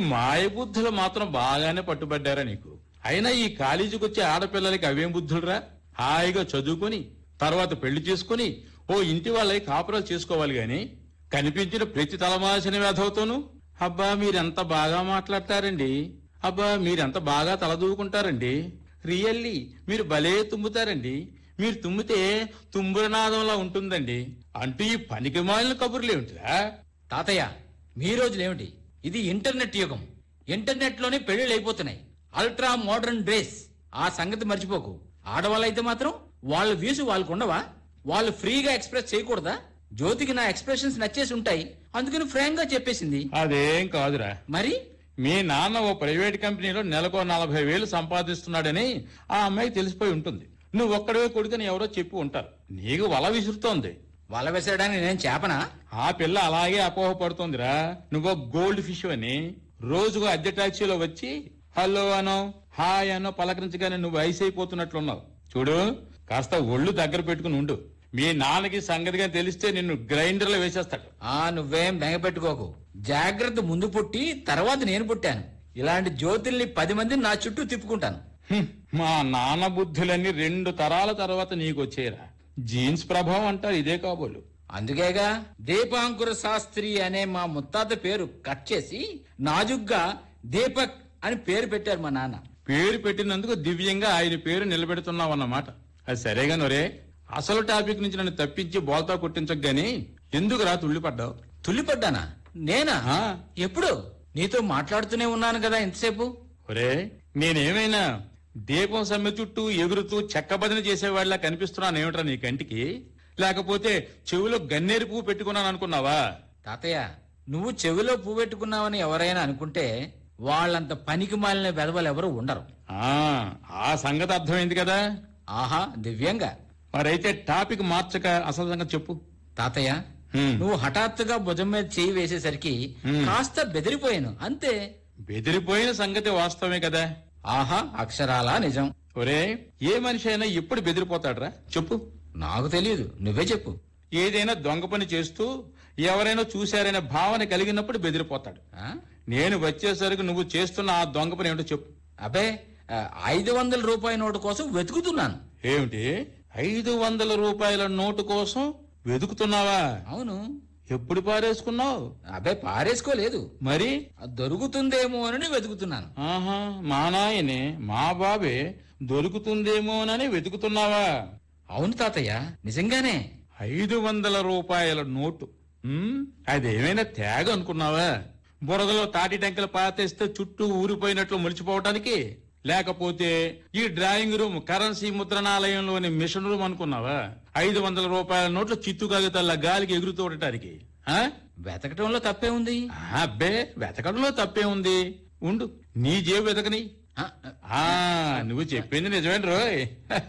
మాయ బుద్ధులు మాత్రం బాగానే పట్టుబడ్డారా నీకు అయినా ఈ కాలేజీకి వచ్చే ఆడపిల్లలకి అవేం బుద్ధులురా హాయిగా చదువుకొని తర్వాత పెళ్లి చేసుకుని ఓ ఇంటి వాళ్ళకి కాపురాలు చేసుకోవాలి గాని కనిపించిన ప్రతి తలమాసిన వేధవుతోను అబ్బా మీరెంత బాగా మాట్లాడతారండి అబ్బా మీరెంత బాగా తలదూకుంటారండి రియల్లీ మీరు భలే తుమ్ముతారండి మీరు తుమ్మితే తుంబురనాదంలా ఉంటుందండి అంటూ ఈ పనికి మాలిన కబుర్లేమిటిరా తాతయ్య మీ రోజులేమిటి ఇది ఇంటర్నెట్ యుగం ఇంటర్నెట్ లోనే పెళ్లిళ్ళు అయిపోతున్నాయి అల్ట్రా మోడర్న్ డ్రెస్ ఆ సంగతి మర్చిపోకు ఆడవాళ్ళైతే మాత్రం వాళ్ళ వ్యూస్ వాళ్ళకు ఉండవా వాళ్ళు ఫ్రీగా ఎక్స్ప్రెస్ చేయకూడదా జ్యోతికి నా ఎక్స్ప్రెషన్స్ నచ్చేసి ఉంటాయి అందుకని ఫ్రాంక్ గా చెప్పేసింది అదేం కాదురా మరి మీ నాన్న ఓ ప్రైవేట్ కంపెనీలో నెలకో నలభై వేలు సంపాదిస్తున్నాడని ఆ అమ్మాయికి తెలిసిపోయి ఉంటుంది నువ్వు ఒక్కడే కొడుకుని ఎవరో చెప్పి ఉంటారు నీకు వల విసురుతోంది వల వేసేయడానికి నేను చేపనా ఆ పిల్ల అలాగే అపోహపడుతోందిరా నువ్వు గోల్డ్ ఫిష్ అని రోజుకు అద్దె టాక్సీలో వచ్చి హలో అనో హాయ్ అనో పలకరించగానే నువ్వు ఐస్ అయిపోతున్నట్లున్నావు చూడు కాస్త ఒళ్ళు దగ్గర పెట్టుకుని ఉండు మీ నాన్నకి సంగతిగా తెలిస్తే నిన్ను గ్రైండర్లో వేసేస్తాడు ఆ నువ్వేం బెంగ పెట్టుకోకు జాగ్రత్త ముందు పుట్టి తర్వాత నేను పుట్టాను ఇలాంటి జ్యోతుల్ని పది మందిని నా చుట్టూ తిప్పుకుంటాను హ్మ్, మా నాన్న బుద్ధులన్నీ రెండు తరాల తర్వాత నీకు వచ్చేరా జీన్స్ ప్రభావం అంటారు ఇదే కాబోలు అందుకేగా దీపాంకుర శాస్త్రి అనే మా ముత్తాత పేరు కట్ చేసి నాజుగ్గా దీపక్ అని పేరు పెట్టారు మా నాన్న పేరు పెట్టినందుకు దివ్యంగా ఆయన పేరు నిలబెడుతున్నావు అన్నమాట అది సరేగా నొరే అసలు టాపిక్ నుంచి నన్ను తప్పించి బోల్తా కొట్టించకు గాని ఎందుకు రా తుళ్ళిపడ్డావు తుల్లిపడ్డానా నేనా ఆ. ఎప్పుడు నీతో మాట్లాడుతూనే ఉన్నాను కదా ఇంతసేపు ఒరే నేనేమైనా దీపం సమ్మె చుట్టూ ఎగురుతూ చెక్కబదిన చేసేవాళ్ళ కనిపిస్తున్నాను ఏమిట్రా నీ కంటికి లేకపోతే చెవిలో గన్నేరు పువ్వు పెట్టుకున్నాను అనుకున్నావా తాతయ్య నువ్వు చెవిలో పువ్వు పెట్టుకున్నావని ఎవరైనా అనుకుంటే వాళ్ళంత పనికి మాలిన వెధవలు ఎవరు ఉండరు ఆ ఆ సంగతి అర్థమైంది కదా ఆహా దివ్యంగా మరైతే టాపిక్ మార్చక అసలు సంగతి చెప్పు తాతయ్య హ్మ్. నువ్వు హఠాత్తుగా భుజం మీద చేయి వేసేసరికి హ్మ్. కాస్త బెదిరిపోయాను అంతే బెదిరిపోయిన సంగతి వాస్తవమే కదా ఆహా అక్షరాలా నిజం ఒరే ఏ మనిషి అయినా ఎప్పుడు బెదిరిపోతాడ్రా చెప్పు నాకు తెలియదు నువ్వే చెప్పు ఏదైనా దొంగ పని చేస్తూ ఎవరైనా చూశారనే భావన కలిగినప్పుడు బెదిరిపోతాడు ఆ? నేను వచ్చేసరికి నువ్వు చేస్తున్న ఆ దొంగ పని ఏమిటో చెప్పు అబ్బే ఆ, ఐదు వందల రూపాయల నోటు కోసం వెతుకుతున్నాను ఏమిటి ఐదు వందల రూపాయల నోటు కోసం వెతుకుతున్నావా అవును ఎప్పుడు పారేసుకున్నావు అబ్బే పారేసుకోలేదు మరి ఆ, దొరుకుతుందేమో అని వెతుకుతున్నాను ఆహా మా నాయనే మా బాబే దొరుకుతుందేమోనని వెతుకుతున్నావా అవును తాతయ్య నిజంగానే ఐదు వందల రూపాయల నోటు ఉమ్, అదేమైనా తేగ అనుకున్నావా బురదలో తాటి టెంకలు పాతేస్తే చుట్టూ ఊరిపోయినట్లు ములిచిపోవటానికి లేకపోతే ఈ డ్రాయింగ్ రూమ్ కరెన్సీ ముద్రణాలయంలోని మిషన్ రూమ్ అనుకున్నావా ఐదు వందల రూపాయల నోట్లు చిత్తు కాగితాల గాలికి ఎగురుతూ ఉండటానికి ఆ? వెతకటంలో తప్పే ఉంది ఆ, అబ్బే వెతకడంలో తప్పే ఉంది ఉండు నీ జేబు వెతకని ఆ, ఆ నువ్వు చెప్పింది నిజమేంటి రోయ్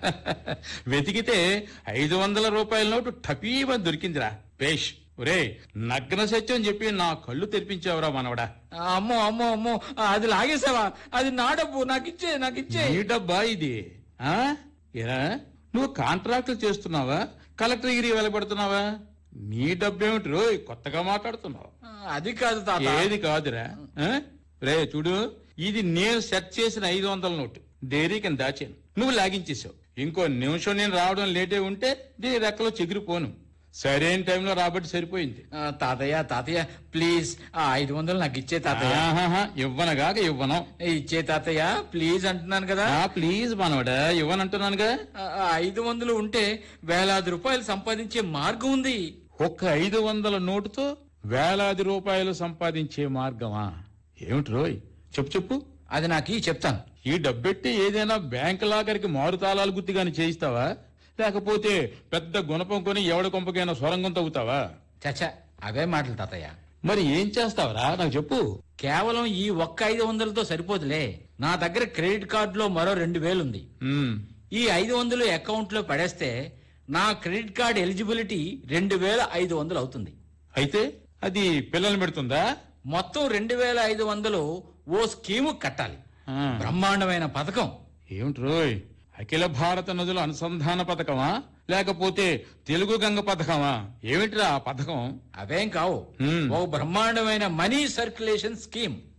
వెతికితే ఐదు వందల రూపాయల నోటు టపీమని దొరికిందిరా పేష్ ఒరే నగ్న సత్యం చెప్పి నా కళ్ళు తెరిపించావురా మనవడా అమ్మో అమ్మో అమ్మో అది లాగేసావా అది నా డబ్బు నాకు ఇచ్చే నాకు ఇచ్చే నీ డబ్బా ఇది ఆ ఏరా నువ్వు కాంట్రాక్టులు చేస్తున్నావా కలెక్టర్ గిరి వెలబడుతున్నావా నీ డబ్బేమిటి రోయ్ కొత్తగా మాట్లాడుతున్నావు ఆ, అది కాదు తాత ఏది కాదురా ఆ? రే చూడు ఇది నేను సెట్ చేసిన ఐదు వందల నోటు డైరీ కింద దాచాను నువ్వు లాగించేసావు ఇంకో నిమిషం నేను రావడం లేటే ఉంటే దీని రెక్కలో చెగిరిపోను సరైన టైంలో రాబట్టి సరిపోయింది ఆ, తాతయ్య తాతయ్య ప్లీజ్ ఆ ఐదు వందలు నాకు ఇచ్చే తాతయ్య ఆహాహా, ఇవ్వనగాక ఇవ్వను ఇచ్చే తాతయ్య ప్లీజ్ అంటున్నాను కదా ఆ ప్లీజ్ మనవడా ఇవ్వనంటున్నానుగా ఆ, ఆ ఐదు వందలు ఉంటే వేలాది రూపాయలు సంపాదించే మార్గం ఉంది ఒక్క ఐదు వందల నోటుతో వేలాది రూపాయలు సంపాదించే మార్గమా ఏమిటి రోయ్ చెప్పు చెప్పు అది నాకు ఇయ్యి చెప్తాను ఈ డబ్బెట్టి ఏదైనా బ్యాంక్ లాకర్కి మారుతాళాలు గుర్తిగాని చేయిస్తావా లేకపోతే పెద్ద గుణపం కొని ఎవడ కొంపకైనా సొరంగం తవ్వుతావా చచ్చా అవే మాటలు తాతయ్య మరి ఏం చేస్తావరా నాకు చెప్పు కేవలం ఈ ఒక్క ఐదు వందలతో సరిపోదులే నా దగ్గర క్రెడిట్ కార్డులో మరో రెండు వేలు ఉంది ఉమ్, ఈ ఐదు వందలు అకౌంట్ లో పడేస్తే నా క్రెడిట్ కార్డ్ ఎలిజిబిలిటీ రెండు వేల ఐదు వందలు అవుతుంది అయితే అది పిల్లలు పెడుతుందా మొత్తం రెండు వేల ఐదు వందలు ఓ స్కీము కట్టాలి ఆ, బ్రహ్మాండమైన పథకం ఏమిటి రోయ్ అఖిల భారత నదుల అనుసంధాన పథకమా లేకపోతే తెలుగు గంగ పథకమా ఏమిట్రా ఆ పథకం అవేం కావు హ్మ్. ఓ బ్రహ్మాండమైన మనీ సర్క్యులేషన్ స్కీమ్